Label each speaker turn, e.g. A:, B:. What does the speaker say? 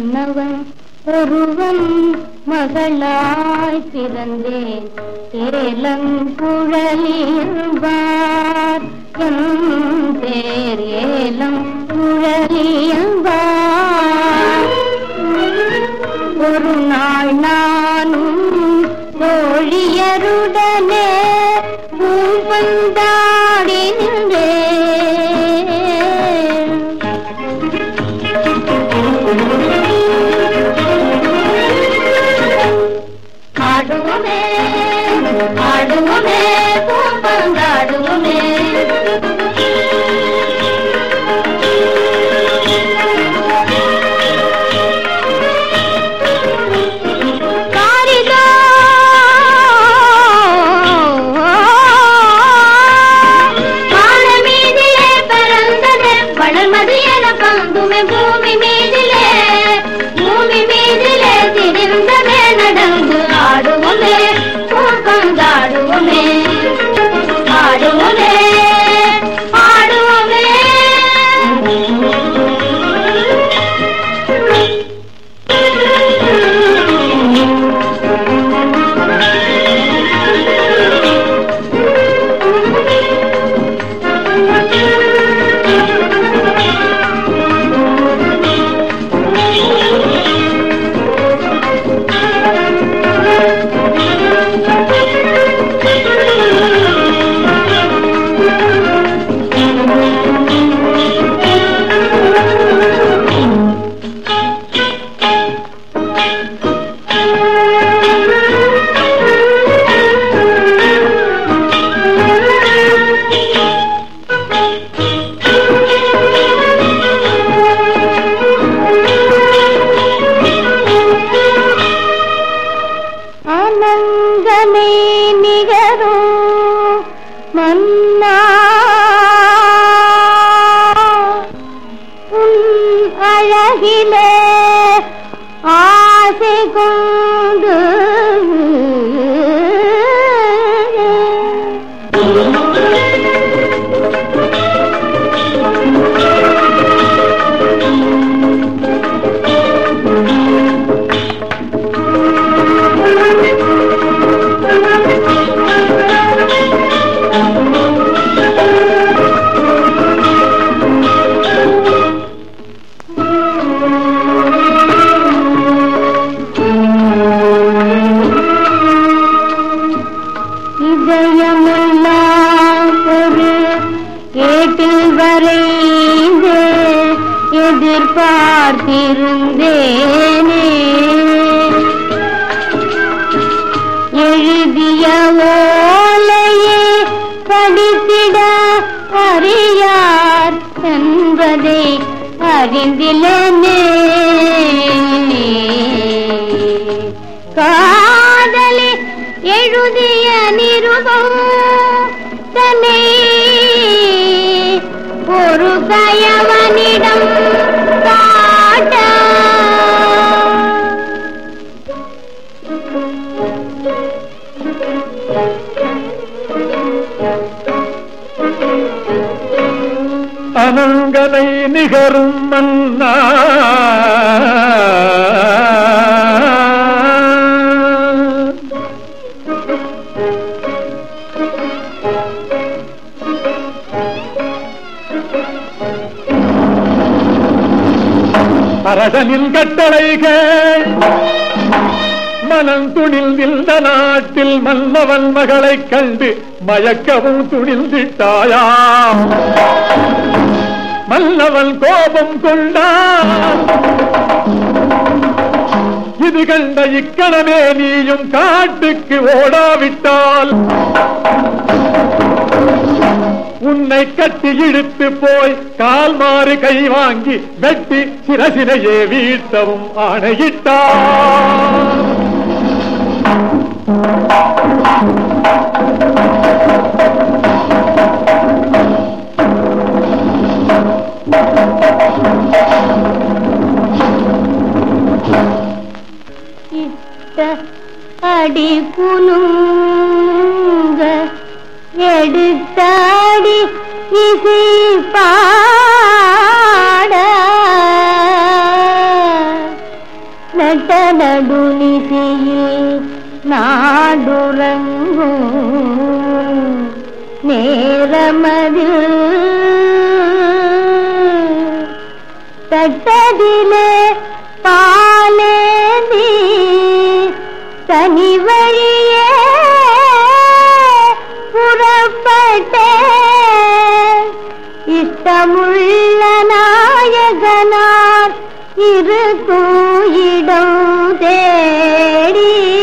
A: மன்னவன் ஒருவன் மகளாய் பிறந்தேன் ஏலங்குழலியம்பார் என் பேர் ஏலங்குழலியம்பார் ஒரு நாள் நானும் தோழியருடனே பூவந்தாடி நின்றேன் ஆடுவோமே ஆடுவோமே பூப்பந்தாடுவோமே காரிதோ வானமீதிலே பிறந்தது வளர்மது என பந்துமே பூமி மீதிலே பூமி மீதிலே திரிந்தமே நடந்து ஆடுவோமே பூப்பந்தாடுவோமே ஆடுவோமே ஆடுவோமே அனங்கனை நிகரும் மன்னா உன் அழகிலே ஆசை கொண்டு இதயமெல்லாம் ஒரு ஏட்டில் வரைந்து எதிர்பார்த்திருந்தேனே எழுதிய ஓலையே படித்திட அறியார் என்பதை அறிந்திலனே காதலி எழுதிய நிருபம் தன்னை ஒரு கயவனிடம் காட்ட
B: அனங்கனை நிகரும் மன்னா அரசனின் கட்டளைகள் மனம் துணிந்திருந்த நாட்டில் மன்னவன் மகளைக் கண்டு மயக்கவும் துணிந்திட்டாயாம் மன்னவன் கோபம் கொண்டான் இது கண்ட இக்கணமே நீயும் காட்டுக்கு ஓடாவிட்டால் உன்னை கட்டி இழுத்து போய் கால் மாறு கை வாங்கி வெட்டி சிரசினையே வீழ்த்தவும் ஆணையிட்டான்
A: இட்ட அடி குலுங்க எடுத்தாடி இசை பாட நட்ட நடுநிசையில் நாடுறங்கும் நேரமதில் தட்டதிலே பாலேந்தி தனி வழியே புறப்பட்டேன் இஷ்டமுள்ள நாயகனார் இருக்கும் இடம் தேடி